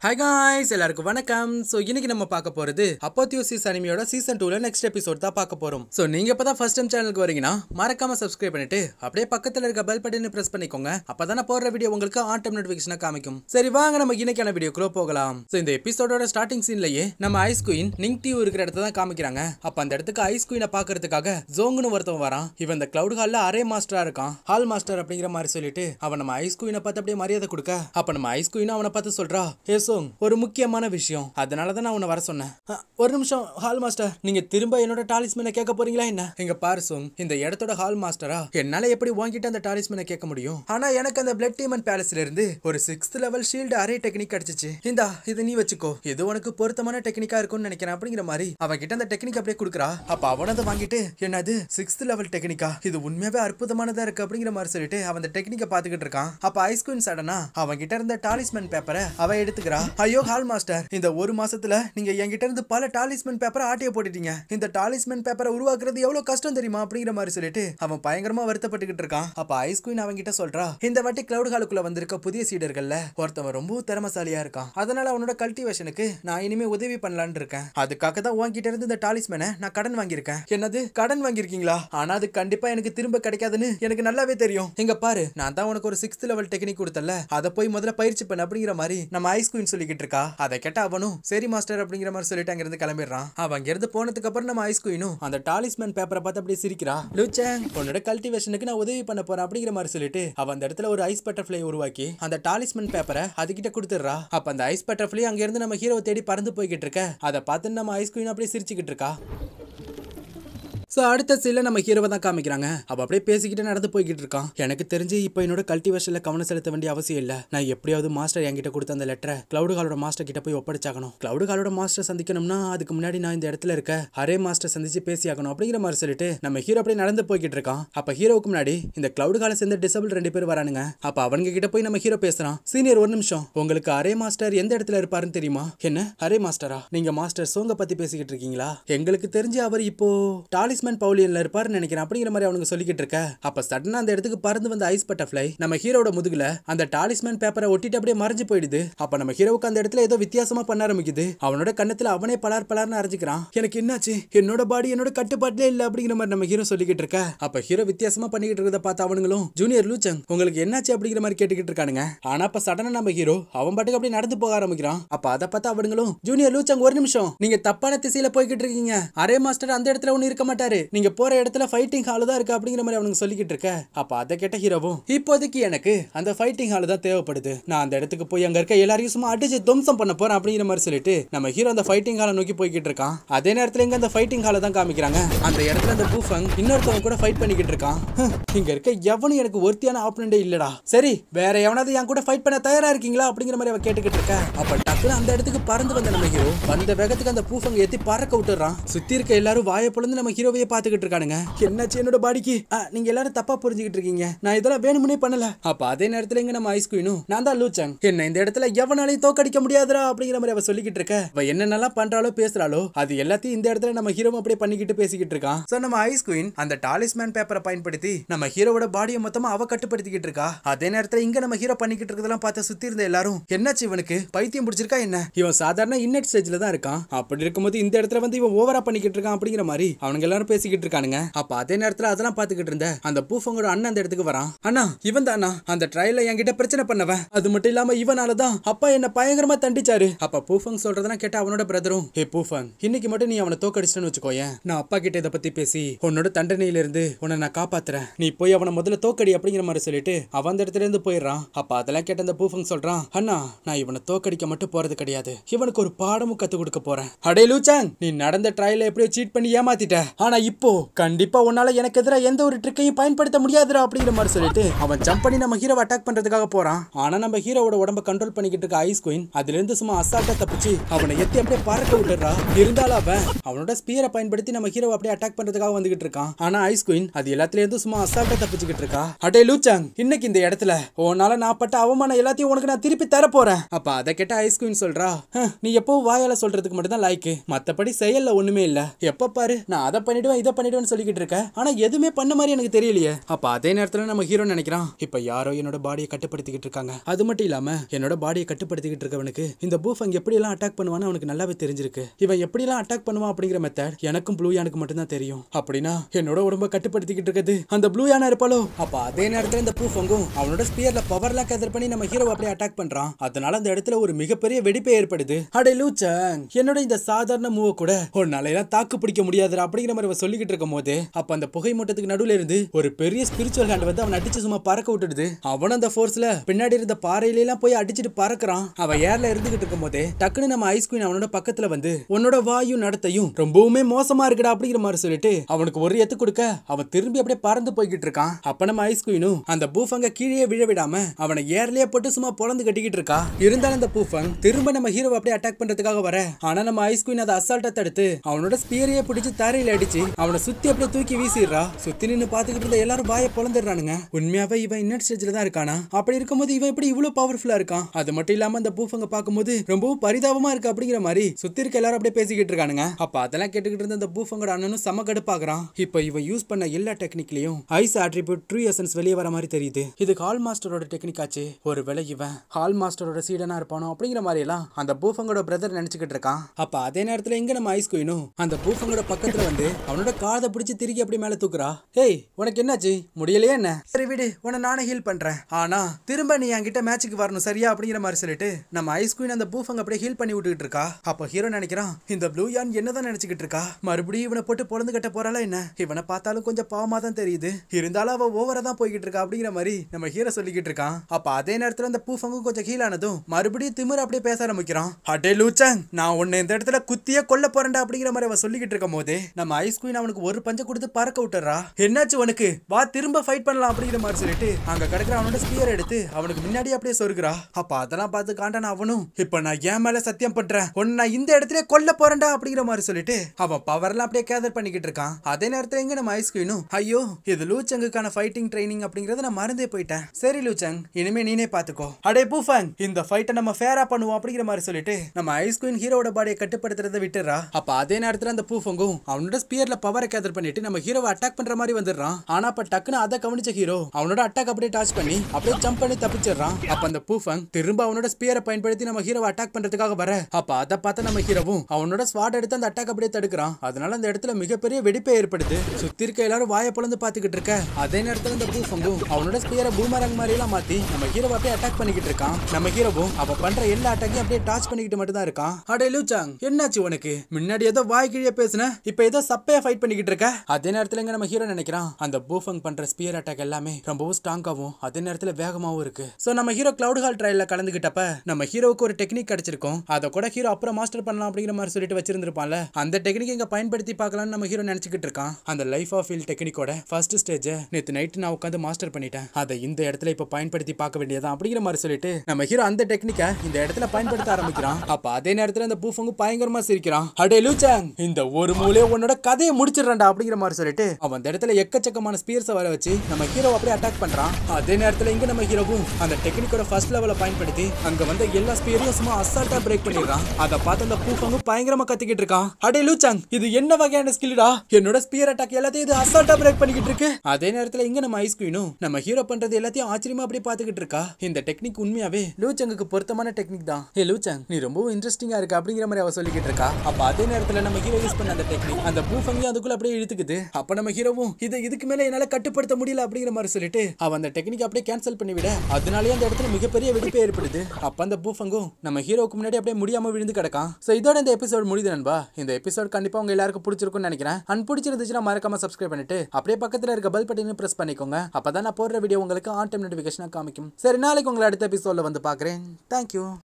hi guys எல்லாருக்கும் வணக்கம் so இன்னைக்கு நம்ம பார்க்க போறது அப்போத்தியோசிஸ் அனிமியோட சீசன் டூல நெக்ஸ்ட் எபிசோட் தான் பார்க்க போறோம் ஸோ நீங்க இப்பதான் ஃபர்ஸ்ட் டைம் சேனலுக்கு வரீங்கன்னா மறக்காம சப்ஸ்கிரைப் பண்ணிட்டு அப்படியே பக்கத்துல இருக்க பெல் பட்டனை பிரஸ் பண்ணிக்கோங்க அப்பதான் நான் போடுற வீடியோ உங்களுக்கு ஆன் டைம் நோட்டிஃபிகேஷனா காமிக்கும் சரி வாங்க நம்ம இன்னைக்கான வீடியோக்குள்ள போகலாம் ஸோ இந்த எபிசோடோட ஸ்டார்டிங் சீன்லயே நம்ம ஐஸ் குயின் நிங் டியூ இருக்கிற இடத்த தான் காமிக்கிறாங்க அப்ப அந்த இடத்துக்கு ஐஸ் குயினை பாக்குறதுக்காக ஜோங்குன்னு ஒருத்தவன் வரான் இவன் இந்த கிளவுட் ஹால்ல அரே மாஸ்டரா இருக்கான் ஹால் மாஸ்டர் அப்படிங்கிற மாதிரி சொல்லிட்டு அவன் நம்ம ஐஸ் குயினை பார்த்து அப்படியே மரியாதை கொடுக்க அப்ப நம்ம ஐஸ் குயின் அவனை பார்த்து சொல்றா ஏ சோங் ஒரு முக்கியமான விஷயம் அதனால தான் நான் உன்னை வர சொன்னேன் அ, ஒரு நிமிஷம் ஹால் மாஸ்டர் நீங்க திரும்ப என்னோட டாலிஸ்மேனை கேட்க போறீங்களா என்ன எங்க பாரு சோங் இந்த இடத்தோட ஹால் மாஸ்டரா என்னால எப்படி வாங்கிட்டு அந்த டாலிஸ்மேனை கேட்க முடியும் ஆனா எனக்கு அந்த பிளட் டீமன் பேலஸ்ல இருந்து ஒரு sixth level shield array technique கிடைச்சிச்சு இந்தா இதை நீ வச்சுக்கோ இது உனக்கு பொருத்தமான டெக்னிக்கா இருக்கும்னு நினைக்கிறேன் அப்படிங்கிற மாதிரி அவன் கிட்ட அந்த டெக்னிக் அப்படியே கொடுக்குறா அப்ப அவன் அதை வாங்கிட்டு என்னது சிக்ஸ்த் லெவல் டெக்னிக்கா இது உண்மையாவே அற்புதமானதா இருக்கு அப்படிங்கிற மாதிரி சொல்லிட்டு அவன் அந்த டெக்னிக்கை பாத்துக்கிட்டு இருக்கான் அப்ப ஐஸ்குயின் சடனா அவன் கிட்ட இருந்த டாலிஸ்மேன் பேப்பரை அவ எடுத்துக்கிறா ஐயோ ஹால் மாஸ்டர் இந்த ஒரு மாசத்துல நீங்க என்கிட்ட இருந்து பல டாலிஸ்மேன் பேப்பரை ஆட்டிய போட்டுட்டீங்க இந்த டாலிஸ்மேன் பேப்பரை உருவாக்குறது எவ்வளவு கஷ்டம் தெரியுமா அப்படிங்கிற மாதிரி சொல்லிட்டு அவன் பயங்கரமா வருத்தப்பட்டுக்கிட்டு இருக்கான் அப்ப ஐஸ்குயின் அவன் கிட்ட சொல்றா இந்த வாட்டி கிளவுட் ஹாலுக்குள்ள வந்திருக்க புதிய சீடர்கள்ல ஒருத்தவன் ரொம்ப திறமசாலியா இருக்கான் அதனால அவனோட கல்டிவேஷனுக்கு நான் இனிமே உதவி பண்ணலான்னு இருக்கேன் அதுக்காக தான் உன்கிட்ட இருந்து இந்த டாலிஸ்மேனை நான் கடன் வாங்கியிருக்கேன் என்னது கடன் வாங்கியிருக்கீங்களா ஆனா அது கண்டிப்பா எனக்கு திரும்ப கிடைக்காதுன்னு எனக்கு நல்லாவே தெரியும் இங்க பாரு நான் தான் உனக்கு ஒரு சிக்ஸ்த் லெவல் டெக்னிக் கொடுத்தல அதை போய் முதல்ல பயிற்சி பண்ண அப்படிங்கிற மாதிரி நம்ம ஐஸ் குயின் சொல்லிக்கிட்டு இருக்கா அதை கேட்ட அவனும் சரி மாஸ்டர் அப்படிங்கிற மாதிரி சொல்லிட்டு அங்கிருந்து கிளம்பிடுறான் அவன் அங்கிருந்து போனதுக்கு அப்புறம் நம்ம ஐஸ் குயினும் அந்த டாலிஸ்மேன் பேப்பரை பார்த்து அப்படியே சிரிக்கிறா லூச்சேங் உன்னோட கல்டிவேஷனுக்கு நான் உதவி பண்ண போறேன் அப்படிங்கிற மாதிரி சொல்லிட்டு அவன் அந்த இடத்துல ஒரு ஐஸ் பட்டர்ஃப்ளை உருவாக்கி அந்த டாலிஸ்மேன் பேப்பரை அதுகிட்ட கொடுத்துடுறா அப்ப அந்த ஐஸ் பட்டர்ஃப்ளை அங்க இருந்து நம்ம ஹீரோவை தேடி பறந்து போய்கிட்டு இருக்க அதை பார்த்து நம்ம ஐஸ் குயின் அப்படியே சிரிச்சுக்கிட்டு இருக்கா ஸோ அடுத்த சீனில் நம்ம ஹீரோவை தான் காமிக்கிறாங்க அவள் அப்படியே பேசிக்கிட்டு நடந்து போய்கிட்டு இருக்கான் எனக்கு தெரிஞ்சு இப்போ என்னோட கல்டிவேஷனில் கவனம் செலுத்த வேண்டிய அவசியம் இல்லை நான் எப்படியாவது மாஸ்டர் என்கிட்ட கொடுத்த அந்த லெட்டரை கிளவுடு காலோட மாஸ்டர் கிட்ட போய் ஒப்படைச்சாகணும் கிளவுடு காலோட மாஸ்டர் சந்திக்கணும்னா அதுக்கு முன்னாடி நான் இந்த இடத்துல இருக்க அரே மாஸ்டர் சந்திச்சு பேசியாகணும் அப்படிங்கிற மாதிரி சொல்லிட்டு நம்ம ஹீரோ அப்படியே நடந்து போய்கிட்டு இருக்கான் அப்போ ஹீரோவுக்கு முன்னாடி இந்த கிளவுடு காலை சேர்ந்த டிசபிள் ரெண்டு பேர் வரானுங்க அப்போ அவங்க கிட்ட போய் நம்ம ஹீரோ பேசுறான் சீனியர் ஒரு நிமிஷம் உங்களுக்கு அரே மாஸ்டர் எந்த இடத்துல இருப்பாருன்னு தெரியுமா என்ன அரே மாஸ்டரா நீங்க மாஸ்டர் சோங்க பத்தி பேசிக்கிட்டு இருக்கீங்களா எங்களுக்கு தெரிஞ்சு அவர் இப்போ டாலிஸ்மேன் பவுலியன்ல இருப்பாருன்னு நினைக்கிறேன் அப்படிங்கிற மாதிரி அவனுங்க சொல்லிக்கிட்டு இருக்க அப்ப சடனா அந்த இடத்துக்கு பறந்து வந்த ஐஸ் பட்டர்ஃப்ளை நம்ம ஹீரோட முதுகுல அந்த டாலிஸ்மேன் பேப்பரை ஒட்டிட்டு அப்படியே மறைஞ்சு போயிடுது அப்ப நம்ம ஹீரோவுக்கு அந்த இடத்துல ஏதோ வித்தியாசமா பண்ண ஆரம்பிக்குது அவனோட கண்ணத்துல அவனே பலார் பலார்னு அரைஞ்சிக்கிறான் எனக்கு என்னாச்சு என்னோட பாடி என்னோட கட்டுப்பாட்டிலே இல்ல அப்படிங்கிற மாதிரி நம்ம ஹீரோ சொல்லிக்கிட்டு இருக்க அப்ப ஹீரோ வித்தியாசமா பண்ணிக்கிட்டு இருக்கிறத பார்த்து அவனுங்களும் ஜூனியர் லூச்சங் உங்களுக்கு என்னாச்சு அப்படிங்கிற மாதிரி கேட்டுக்கிட்டு இருக்கானுங்க ஆனா அப்ப சடனா நம்ம ஹீரோ அவன் பாட்டுக்கு அப்படியே நடந்து போக ஆரம்பிக்கிறான் அப்ப அதை பார்த்து அவனுங்களும் ஜூனியர் லூச்சங் ஒரு நிமிஷம் நீங்க தப்பான திசையில போய்கிட்டு இருக்கீங்க அரே மாஸ்டர் அந்த இடத்துல ஒண்ணு இருக்க மாட்டாரு நீங்க போற இடத்துல ஃபைட்டிங் ஹால் தான் இருக்கு அப்படிங்கிற மாதிரி அவனுக்கு சொல்லிக்கிட்டு இருக்க அப்ப அதை கேட்ட ஹீரோவும் இப்போதைக்கு எனக்கு அந்த ஃபைட்டிங் ஹால் தான் தேவைப்படுது நான் அந்த இடத்துக்கு போய் அங்க இருக்க எல்லாரையும் சும்மா அடிச்சு துவம்சம் பண்ண போறேன் அப்படிங்கிற மாதிரி சொல்லிட்டு நம்ம ஹீரோ அந்த ஃபைட்டிங் ஹாலை நோக்கி போய்கிட்டு இருக்கான் அதே நேரத்துல இங்க அந்த ஃபைட்டிங் ஹாலை தான் காமிக்கிறாங்க அந்த இடத்துல அந்த பூஃபங் இன்னொருத்தவங்க கூட ஃபைட் பண்ணிக்கிட்டு இருக்கான் ஹம், இங்க இருக்க எவனும் எனக்கு ஒருத்தியான ஆப்பனண்டே இல்லடா சரி வேற எவனாவது என் கூட ஃபைட் பண்ண தயாரா இருக்கீங்களா அப்படிங்கிற மாதிரி அவ கேட்டுக்கிட்டு இருக்க அப்ப டக்குனு அந்த இடத்துக்கு பறந்து வந்த நம்ம ஹீரோ வந்த வேகத்துக்கு அந்த பூஃபங் ஏத்தி பறக்க விட்டுறான் சுத்தி இருக்க எல்லாரும் வாயை பொழுது நம்ம ஹீரோவையே பாத்துக்கிட்டு இருக்கானுங்க என்னாச்சு என்னோட பாடிக்கு ஆ, நீங்க எல்லாரும் தப்பா புரிஞ்சுக்கிட்டு இருக்கீங்க நான் இதெல்லாம் வேணும்னே பண்ணல அப்ப அதே நேரத்துல இங்க நம்ம ஐஸ் குயினும் நான் தான் லூச்சங் என்ன இந்த இடத்துல எவனாலையும் தோக்கடிக்க முடியாதுடா அப்படிங்கிற மாதிரி அவ சொல்லிக்கிட்டு இருக்க அவ என்னென்னலாம் பண்றாளோ பேசுறாளோ அது எல்லாத்தையும் இந்த இடத்துல நம்ம ஹீரோ அப்படியே பண்ணிக்கிட்டு பேசிக்கிட்டு இருக்கான் சோ நம்ம ஐஸ் குயின் அந்த டாலிஸ்மேன் பேப்பரை பயன்படுத்தி நம்ம ஹீரோவோட பாடியை மொத்தமா அவ கட்டுப்படுத்திக்கிட்டு இருக்கா அதே நேரத்துல இங்க நம்ம ஹீரோ பண்ணிக்கிட்டு இருக்கதெல்லாம் பார்த்து சுத்தி இருந்த எல்லாரும் என்னாச்சு இவனுக்கு பைத்தியம் பிடிச்சிருக்கா என்ன இவன் சாதாரண இன்னட் ஸ்டேஜ்ல தான் இருக்கான் அப்படி இருக்கும்போது இந்த இடத்துல வந்து இவன் ஓவரா பண்ணிக்கிட்டு இருக்கான் அப்படிங்கிற மாதிரி அவனுங்க எல்லாரும் பேசிக்கிட்டு இருக்கானுங்க அப்ப அதே நேரத்துல அதெல்லாம் பாத்துக்கிட்டு இருந்த அந்த பூஃபங்கோட அண்ணன் அந்த இடத்துக்கு வரான் அண்ணா இவன் தானா அந்த ட்ரையல்ல என்கிட்ட பிரச்சனை பண்ணவன் அது மட்டும் இல்லாம இவனால தான் அப்பா என்ன பயங்கரமா தண்டிச்சாரு அப்ப பூஃபங் சொல்றதெல்லாம் கேட்ட அவனோட பிரதரும் ஹே பூஃபங் இன்னைக்கு மட்டும் நீ அவனை தோக்கடிச்சிட்டேன்னு வச்சுக்கோயேன் நான் அப்பா கிட்ட இதை பத்தி பேசி உன்னோட தண்டனையில இருந்து உன்னை நான் காப்பாத்துறேன் நீ போய் அவனை முதல்ல தோக்கடி அப்படிங்கிற மாதிரி சொல்லிட்டு அவன் அந்த இடத்துல இருந்து போயிடுறான் அப்ப அதெல்லாம் கேட்ட அந்த பூஃபங் சொல்றான் அண்ணா நான் இவனை தோக்கடிக்க மட்டும் போறது கிடையாது இவனுக்கு ஒரு பாடமும் கத்து கொடுக்க போறேன் அடே லூச்சாங் நீ நடந்த ட்ரையல எப்படியோ சீட் பண்ணி ஏமாத்திட்ட ஆனா இப்போ கண்டிப்பா உன்னால எனக்கு எதிராக எந்த ஒரு ட்ரிக்கையும் பயன்படுத்த முடியாதுடா அப்படிங்கிற மாதிரி சொல்லிட்டு அவன் ஜம்ப் பண்ணி நம்ம ஹீரோவை அட்டாக் பண்றதுக்காக போறான் ஆனா நம்ம ஹீரோவோட உடம்ப கண்ட்ரோல் பண்ணிக்கிட்டு இருக்க ஐஸ் குயின் அதுல இருந்து சும்மா அசால்ட்டா தப்பிச்சு அவனை எத்தி அப்படியே பறக்க விட்டுறா இருந்தாலும் அவன் அவனோட ஸ்பியரை பயன்படுத்தி நம்ம ஹீரோவை அப்படியே அட்டாக் பண்றதுக்காக வந்துகிட்டு இருக்கான் ஆனா ஐஸ் குயின் அது எல்லாத்துல இருந்து சும்மா அசால்ட்டா தப்பிச்சுக்கிட்டு இருக்கா அடே லூச்சாங் இன்னைக்கு இந்த இடத்துல உன்னால நான் பட்ட அவமானம் எல்லாத்தையும் உனக்கு நான் திருப்பி தர போறேன் அப்ப அதை கேட்ட ஐஸ் குயின் சொல்றா "ஹ், நீ எப்போ வாயால சொல்றதுக்கு மட்டும் தான் லாய்க்கு மத்தபடி செயல்ல ஒண்ணுமே இல்ல எப்ப பாரு நான் அதை பண்ணிடுவேன் பண்ணிடுவேன் இதை பண்ணிடுவேன்னு சொல்லிக்கிட்டு இருக்க ஆனா எதுவுமே பண்ண மாதிரி எனக்கு தெரியலையே அப்ப அதே நேரத்துல நம்ம ஹீரோ நினைக்கிறான் இப்ப யாரோ என்னோட பாடியை கட்டுப்படுத்திக்கிட்டு இருக்காங்க அது மட்டும் இல்லாம என்னோட பாடியை கட்டுப்படுத்திக்கிட்டு இருக்கவனுக்கு இந்த பூஃபங் எப்படி எல்லாம் அட்டாக் பண்ணுவான்னு அவனுக்கு நல்லாவே தெரிஞ்சிருக்கு இவன் எப்படி எல்லாம் அட்டாக் பண்ணுவான் அப்படிங்கிற மெத்தட் எனக்கும் ப்ளூ யானுக்கு மட்டும்தான் தெரியும் அப்படின்னா என்னோட உடம்ப கட்டுப்படுத்திக்கிட்டு இருக்குது அந்த ப்ளூ யானா இருப்பாளோ அப்ப அதே நேரத்துல இந்த பூஃபங்கும் அவனோட ஸ்பியர்ல பவர்லாம் கேதர் பண்ணி நம்ம ஹீரோ அப்படியே அட்டாக் பண்றான் அதனால அந்த இடத்துல ஒரு மிகப்பெரிய வெடிப்பே ஏற்படுது அடே லூச்சன் என்னோட இந்த சாதாரண மூவ கூட ஒரு நாளையெல்லாம் தாக்கு பிடிக்க முடியாதுடா அப்படிங்கிற மாதிரி அவன் சொல்லிக்கிட்டு இருக்கும் போது அப்ப அந்த புகை மூட்டத்துக்கு நடுவுல இருந்து ஒரு பெரிய ஸ்பிரிச்சுவல் ஹேண்ட் வந்து அவன் அடிச்சு சும்மா பறக்க விட்டுடுது அவனும் அந்த ஃபோர்ஸ்ல பின்னாடி இருந்த பாறையில எல்லாம் போய் அடிச்சிட்டு பறக்குறான் அவன் ஏர்ல இருந்துகிட்டு இருக்கும் போதே டக்குன்னு நம்ம ஐஸ் குயின் அவனோட பக்கத்துல வந்து உன்னோட வாயு நடத்தையும் ரொம்பவுமே மோசமா இருக்குடா அப்படிங்கிற மாதிரி சொல்லிட்டு அவனுக்கு ஒரு எத்து கொடுக்க அவன் திரும்பி அப்படியே பறந்து போய்கிட்டு இருக்கான் அப்ப நம்ம ஐஸ் குயினும் அந்த பூஃபங்க கீழே விழ விடாம அவனை ஏர்லயே போட்டு சும்மா பொழந்து கட்டிக்கிட்டு இருக்கா இருந்தாலும் அந்த பூஃபங் திரும்ப நம்ம ஹீரோ அப்படியே அட்டாக் பண்றதுக்காக வர ஆனா நம்ம ஐஸ் குயின் அதை அசால்ட்டா தடுத்து அவனோட ஸ்பியரையே பிடிச்சு தரையில அடிச்சு அவனை சுத்தி அப்படியே தூக்கி வீசிடுறா சுத்தி நின்னு பாத்துக்கிட்டு இருந்த எல்லாரும் வாயை பொழந்துடுறானுங்க உண்மையாவே இவன் இன்னட் ஸ்டேஜ்ல தான் இருக்கானா அப்படி இருக்கும்போது இவன் எப்படி இவ்வளவு பவர்ஃபுல்லா இருக்கான் அது மட்டும் இல்லாம அந்த பூஃபங்க பார்க்கும்போது ரொம்பவும் பரிதாபமா இருக்கு அப்படிங்கிற மாதிரி சுத்தி இருக்க எல்லாரும் அப்படியே பேசிக்கிட்டு இருக்கானுங்க அப்ப அதெல்லாம் கேட்டுக்கிட்டு இருந்த அந்த பூஃபங்கோட அண்ணனும் செம கடுப்பாக்குறான் இப்ப இவன் யூஸ் பண்ண எல்லா டெக்னிக்லயும் ஐஸ் ஆட்ரிபியூட் ட்ரூ எசன்ஸ் வெளியே வர மாதிரி தெரியுது இது ஹால் மாஸ்டரோட டெக்னிக் ஆச்சு ஒரு வேளை இவன் ஹால் மாஸ்டரோட சீடனா இருப்பானோ அப்படிங்கிற மாதிரி எல்லாம் அந்த பூஃபங்கோட பிரதர் நினைச்சுக்கிட்டு இருக்கான் அப்ப அதே நேரத்துல எங்க நம்ம ஐஸ் குயினும் அந்த பூஃபங்கோட பக்கத்துல வந்து அவனோட காதை பிடிச்சு திருக்கி அப்படி மேல தூக்குறா ஏய் உனக்கு என்னாச்சு முடியலையே என்ன சரி விடு உன்னை நானே ஹீல் பண்றேன் ஆனா திரும்ப நீ என்கிட்ட மேட்சுக்கு வரணும் சரியா அப்படிங்கிற மாதிரி சொல்லிட்டு நம்ம ஐஸ் குயின் அந்த பூஃபங்க அப்படியே ஹீல் பண்ணி விட்டுக்கிட்டு இருக்கா அப்ப ஹீரோ நினைக்கிறான் இந்த ப்ளூ யான் என்னதான் நினைச்சுக்கிட்டு இருக்கா மறுபடியும் இவனை போட்டு பொழந்து கட்ட போறாளா என்ன இவனை பார்த்தாலும் கொஞ்சம் பாவமா தான் தெரியுது இருந்தாலும் அவ ஓவரா தான் போய்கிட்டு இருக்கா அப்படிங்கிற மாதிரி நம்ம ஹீரோ சொல்லிக்கிட்டு இருக்கான் அப்ப அதே நேரத்துல அந்த பூஃபங்கும் கொஞ்சம் ஹீல் ஆனதும் மறுபடியும் திமிர் அப்படியே பேச ஆரம்பிக்கிறான் அடே லூச்சங் நான் உன்னை இந்த இடத்துல குத்தியே கொல்ல போறேன்டா அப்படிங்கிற மாதிரி அவன் சொல்லிக்கிட்டு இருக்கும் போது நம்ம ஐஸ் குயின் அவனுக்கு ஒரு பஞ்ச கொடுத்து பறக்க விட்டுறா என்னாச்சு உனக்கு வா திரும்ப ஃபைட் பண்ணலாம் அப்படிங்கிற மாதிரி சொல்லிட்டு அங்க கிடக்குற அவனோட ஸ்பியர் எடுத்து அவனுக்கு முன்னாடி அப்படியே சொருகுறா அப்ப அதெல்லாம் பார்த்து காண்டான அவனும் இப்ப நான் ஏன் மேல சத்தியம் பண்றேன் உன்னை நான் இந்த இடத்துல கொல்ல போறேன்டா அப்படிங்கிற மாதிரி சொல்லிட்டு அவன் பவர்லாம் அப்படியே கேதர் பண்ணிக்கிட்டு இருக்கான் அதே நேரத்துல எங்க நம்ம ஐஸ் குயினும் ஐயோ இது லூச்சங்குக்கான ஃபைட்டிங் ட்ரைனிங் அப்படிங்கறத நான் மறந்தே போயிட்டேன் சரி லூச்சங் இனிமே நீனே பாத்துக்கோ அடே பூஃபங் இந்த ஃபைட்டை நம்ம ஃபேரா பண்ணுவோம் அப்படிங்கிற மாதிரி சொல்லிட்டு நம்ம ஐஸ் குயின் ஹீரோட பாடியை கட்டுப்படுத்துறத விட்டுறா அப்ப அதே நேரத்துல அந்த பூஃபங்கும் அவனோட ஸ்பியர்ல பவரை கேதர் பண்ணிட்டு நம்ம ஹீரோவை அட்டாக் பண்ற மாதிரி வந்துடுறான் ஆனா அப்ப டக்குன்னு அதை கவனிச்ச ஹீரோ அவனோட அட்டாக் அப்படியே டாச் பண்ணி அப்படியே ஜம்ப் பண்ணி தப்பிச்சிடுறான் அப்ப அந்த பூஃபங் திரும்ப அவனோட ஸ்பியரை பயன்படுத்தி நம்ம ஹீரோவை அட்டாக் பண்றதுக்காக வர அப்ப அதை பார்த்த நம்ம ஹீரோவும் அவனோட ஸ்வாட் எடுத்து அந்த அட்டாக் அப்படியே தடுக்கிறான் அதனால அந்த இடத்துல மிகப்பெரிய வெடிப்பே ஏற்படுது சுத்தி இருக்க எல்லாரும் வாயை பொழந்து பாத்துக்கிட்டு இருக்க அதே நேரத்துல இந்த பூஃபங்கும் அவனோட ஸ்பியரை பூமரங் மாதிரி எல்லாம் மாத்தி நம்ம ஹீரோவை அப்படியே அட்டாக் பண்ணிக்கிட்டு இருக்கான் நம்ம ஹீரோவும் அவ பண்ற எல்லா அட்டாக்கையும் அப்படியே டாச் பண்ணிக்கிட்டு மட்டும் தான் இருக்கான் அடே லூச்சாங் என்னாச்சு உனக்கு முன்னாடி ஏதோ வாய் கீழே பேசுன இப்ப ஏதோ சப்பையா ஃபைட் பண்ணிக்கிட்டு இருக்க அதே நேரத்துல இங்க நம்ம ஹீரோ நினைக்கிறான் அந்த பூஃபங் பண்ற ஸ்பியர் அட்டாக் எல்லாமே ரொம்பவும் ஸ்ட்ராங்காவும் அதே நேரத்துல வேகமாவும் இருக்கு சோ நம்ம ஹீரோ கிளவுட் ஹால் ட்ரையல்ல கலந்துகிட்டப்ப நம்ம ஹீரோவுக்கு ஒரு டெக்னிக் கிடைச்சிருக்கும் அதை கூட ஹீரோ அப்புறம் மாஸ்டர் பண்ணலாம் அப்படிங்கிற மாதிரி சொல்லிட்டு வச்சிருந்திருப்பான்ல அந்த டெக்னிக் இங்க பயன்படுத்தி பார்க்கலாம்னு நம்ம ஹீரோ நினைச்சுக்கிட்டு இருக்கான் அந்த லைஃப் ஆஃப் ஃபீல் டெக்னிக்கோட ஃபர்ஸ்ட் ஸ்டேஜ் நேத்து நைட் நான் உட்காந்து மாஸ்டர் பண்ணிட்டேன் அதை இந்த இடத்துல இப்ப பயன்படுத்தி பார்க்க வேண்டியதான் அப்படிங்கிற மாதிரி சொல்லிட்டு நம்ம ஹீரோ அந்த டெக்னிக்கை இந்த இடத்துல பயன்படுத்த ஆரம்பிக்கிறான் அப்ப அதே நேரத்துல அந்த பூஃபங்கு பயங்கரமா சிரிக்கிறான் அடே லூச்சாங் இந்த ஒரு மூலையை உன்னோட கதையை முடிச்சிடறான்டா அப்படிங்கிற மாதிரி சொல்லிட்டு அவன் அந்த இடத்துல எக்கச்சக்கமான ஸ்பியர்ஸை வர வச்சு நம்ம ஹீரோ அப்படியே அட்டாக் பண்றான் அதே நேரத்துல இங்க நம்ம ஹீரோவும் அந்த டெக்னிக்கோட ஃபர்ஸ்ட் லெவலை பயன்படுத்தி அங்க வந்த எல்லா ஸ்பியரையும் சும்மா அசால்ட்டா பிரேக் பண்ணிடுறான் அதை பார்த்து அந்த பூஃபங்கு பயங்கரமா கத்திக்கிட்டு இருக்கான் அடே லூச்சாங் இது என்ன வகையான ஸ்கில்டா என்னோட ஸ்பியர் அட்டாக் எல்லாத்தையும் இது அசால்ட்டா பிரேக் பண்ணிக்கிட்டு இருக்கு அதே நேரத்துல இங்க நம்ம ஐஸ் குயினும் நம்ம ஹீரோ பண்றது எல்லாத்தையும் ஆச்சரியமா அப்படியே பாத்துக்கிட்டு இருக்கா இந்த டெக்னிக் உண்மையாவே லூச்சங்குக்கு பொருத்தமான டெக்னிக் தான் ஏ லூச்சங் நீ ரொம்பவும் இன்ட்ரெஸ்டிங்கா இருக்கு அப்படிங்கிற மாதிரி அவ சொல்லிக்கிட்டு இருக்கா அப்ப அதே நேரத்துல நம்ம ஹீரோ யூஸ் பண்ண அந்த டெக்னிக் அந்த பூஃபங்கையும் அதுக்குள்ள அப்படியே இழுத்துக்குது அப்ப நம்ம ஹீரோவும் இது இதுக்கு மேல என்னால கட்டுப்படுத்த முடியல அப்படிங்கிற மாதிரி சொல்லிட்டு அவ அந்த டெக்னிக் அப்படியே கேன்சல் பண்ணி விட அதனாலேயே அந்த இடத்துல மிகப்பெரிய வெடிப்பு ஏற்படுது அப்ப அந்த பூஃபங்கும் நம்ம ஹீரோவுக்கு முன்னாடி அப்படியே முடியாம விழுந்து கிடக்கான் சோ இதோட இந்த எபிசோட் முடியுது நண்பா இந்த எபிசோட் கண்டிப்பா உங்க எல்லாருக்கும் பிடிச்சிருக்கும்னு நினைக்கிறேன் அன் பிடிச்சிருந்துச்சுன்னா மறக்காம சப்ஸ்கிரைப் பண்ணிட்டு அப்படியே பக்கத்துல இருக்க பெல் பட்டனையும் பிரஸ் பண்ணிக்கோங்க அப்பதான் நான் போடுற வீடியோ உங்களுக்கு ஆன் டைம் நோட்டிபிகேஷனா காமிக்கும் சரி நாளைக்கு உங்களை அடுத்த எபிசோட்ல வந்து பாக்குறேன் தேங்க்யூ